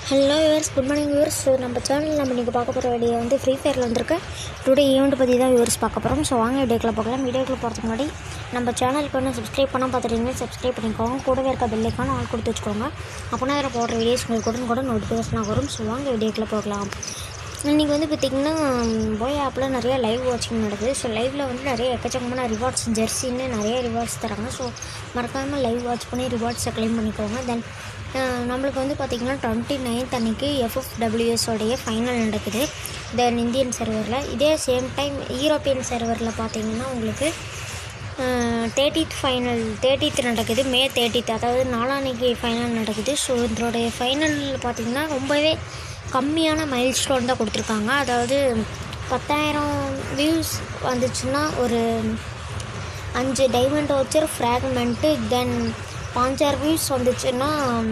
hello viewers good morning viewers so நம்ம சேனலில் நம்ம இன்றைக்கி பார்க்க போகிற வீடியோ வந்து ஃப்ரீ ஃபயரில் வந்திருக்க டுடே ஈவெண்ட் பற்றி தான் வியூவர்ஸ் பார்க்க போகிறோம் ஸோ வாங்க வீடியோக்கில் பார்க்கலாம் வீடியோக்கில் போகிறதுக்கு முன்னாடி நம்ம சேனலுக்கு வந்து சப்ஸ்கிரைப் பண்ண பார்த்துட்டீங்க சப்ஸ்கிரைப் பண்ணிக்கோங்க கூடவே இருக்க பெல்லைக்கான ஆள் கொடுத்து வச்சுக்கோங்க அப்போனா அதில் போடுற வீடியோஸ் உங்களுக்கு உடனே கூட நோட்டிஃபிகேஷனாக வரும் ஸோ வாங்க வீடியோக்கில் போகலாம் இன்றைக்கி வந்து பார்த்திங்கன்னா போய் ஆப்பில் நிறைய லைவ் வாட்சிங் நடக்குது ஸோ லைவில் வந்து நிறைய எக்கச்சக்கமான ரிவார்ட்ஸ் ஜெர்சின்னு நிறைய ரிவார்ட்ஸ் தராங்க ஸோ மறக்காமல் லைவ் வாட்ச் பண்ணி ரிவார்ட்ஸை க்ளைம் பண்ணிக்கோங்க தென் நம்மளுக்கு வந்து பார்த்திங்கன்னா டுவெண்ட்டி நைன்த் அன்றைக்கி எஃப்எஃப்டபிள்யூஎஸோடைய ஃபைனல் நடக்குது தென் இந்தியன் சர்வரில் இதே சேம் டைம் யூரோப்பியன் சர்வரில் பார்த்திங்கன்னா உங்களுக்கு தேர்ட்டித் ஃபைனல் தேர்ட்டித் நடக்குது மே தேர்ட்டித் அதாவது நாளான்னைக்கு ஃபைனல் நடக்குது ஸோ இதோடைய ஃபைனல் பார்த்திங்கன்னா ரொம்பவே கம்மியான மைல் ஸ்டோன் தான் கொடுத்துருக்காங்க அதாவது பத்தாயிரம் வியூஸ் வந்துச்சுன்னா ஒரு அஞ்சு டைமண்ட் வச்சர் ஃப்ராக்மெண்ட்டு தென் பாஞ்சாறு வியூஸ் வந்துச்சுன்னா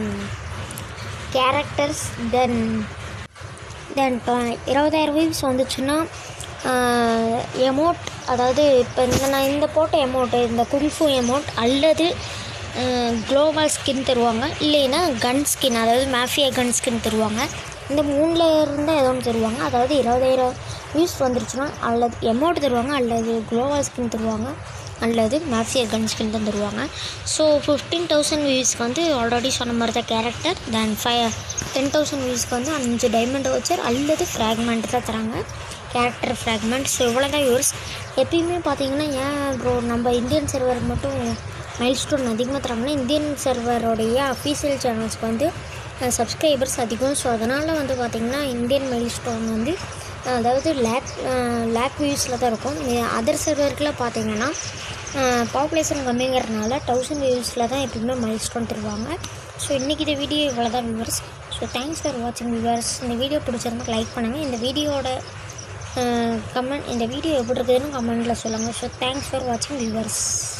கேரக்டர்ஸ் தென் தென் இருபதாயிரம் வியூஸ் வந்துச்சுன்னா எமௌண்ட் அதாவது இப்போ இந்த நான் இந்த போட்ட எமௌண்ட்டு இந்த குங்ஃபு எமௌண்ட் அல்லது குளோபல் ஸ்கின் தருவாங்க இல்லைன்னா கன் ஸ்கின் அதாவது மேஃபியா கன் ஸ்கின் தருவாங்க இந்த மூணில் இருந்தால் ஏதோ ஒன்று தருவாங்க அதாவது இருபதாயிரம் வியூஸ் வந்துருச்சுன்னா அல்லது எமௌண்ட் தருவாங்க அல்லது குளோபல் ஸ்கின் தருவாங்க அல்லது மேஃபியா கன் ஸ்கின் தான் தருவாங்க ஸோ ஃபிஃப்டீன் தௌசண்ட் வியூஸ்க்கு வந்து ஆல்ரெடி சொன்ன மாதிரி தான் character then five ten thousand வியூஸ்க்கு வந்து அஞ்சு டைமண்ட் வச்சர் அல்லது ஃப்ராக்மெண்ட் தான் தராங்க கேரக்டர் ஃப்ராக்மெண்ட் ஸோ இவ்வளோ தான் யூஸ் எப்பயுமே பார்த்தீங்கன்னா ஏன் ப்ரோ நம்ம இந்தியன் சர்வருக்கு மட்டும் மைல் ஸ்டோன் அதிகமாக தராங்கன்னா இந்தியன் சர்வரோடைய அஃபீஷியல் சேனல்ஸ்க்கு வந்து சப்ஸ்கிரைபர்ஸ் அதிகம் ஸோ அதனால் வந்து பார்த்திங்கன்னா இந்தியன் மைல் ஸ்டோன் வந்து அதாவது லேக் லேக் வியூஸில் தான் இருக்கும் அதர் சர்வருக்குலாம் பார்த்தீங்கன்னா பாப்புலேஷன் கம்மிங்கிறதுனால தௌசண்ட் வியூஸில் தான் எப்பயுமே மைல் ஸ்டோன் தருவாங்க ஸோ இன்றைக்கி இந்த வீடியோ இவ்வளோ தான் வியூவர்ஸ் ஸோ தேங்க்ஸ் ஃபார் வாட்சிங் வியூவர்ஸ் இந்த வீடியோ பிடிச்சிருந்தா லைக் பண்ணுங்கள் இந்த வீடியோட கமெண்ட் இந்த வீடியோ எப்படி இருக்குதுன்னு கமெண்ட்டில் சொல்லுங்கள் ஸோ தேங்க்ஸ் ஃபார் வாட்சிங் வியூவர்ஸ்